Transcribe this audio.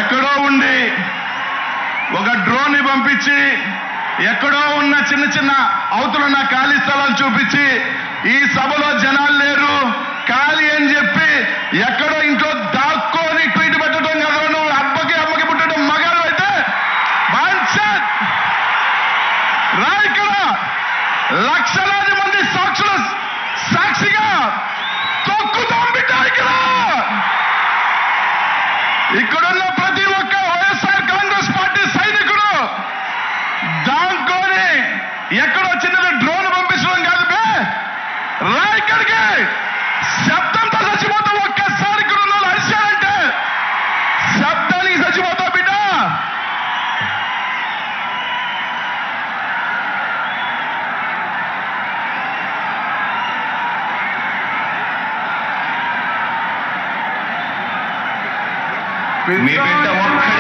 ఎక్కడో ఉండి ఒక డ్రోన్ ని పంపించి ఎక్కడో ఉన్న చిన్న చిన్న అవతలున్న ఖాళీ స్థలాలు చూపించి ఈ సభలో జనాలు లేరు ఖాళీ అని చెప్పి ఎక్కడో ఇంట్లో దాక్కొని ట్వీట్ పెట్టడం కదా నువ్వు అబ్బకి అమ్మకి పుట్టడం మగాడు అయితే బాన్సత్! రా ఇక్కడ లక్షలాది మంది సాక్షుల సాక్షిగా తొక్కుతాం బిడ్డ ఇక్కడ ఇక్కడున్న ప్రతి ఒక్క వైఎస్ఆర్ కాంగ్రెస్ పార్టీ సైనికుడు దాంట్లోని ఎక్కడో చిన్నది డ్రోన్ పంపించడం కాదు బే రా ఇక్కడికి శబ్దంతో చచ్చిపోతాం ఒక్కసారి ఇక్కడ ఉన్న వాళ్ళు అరిచారంటే శబ్దానికి చచ్చిపోతావు బిడ్డ మీ బిడ్డ ఒక్కడే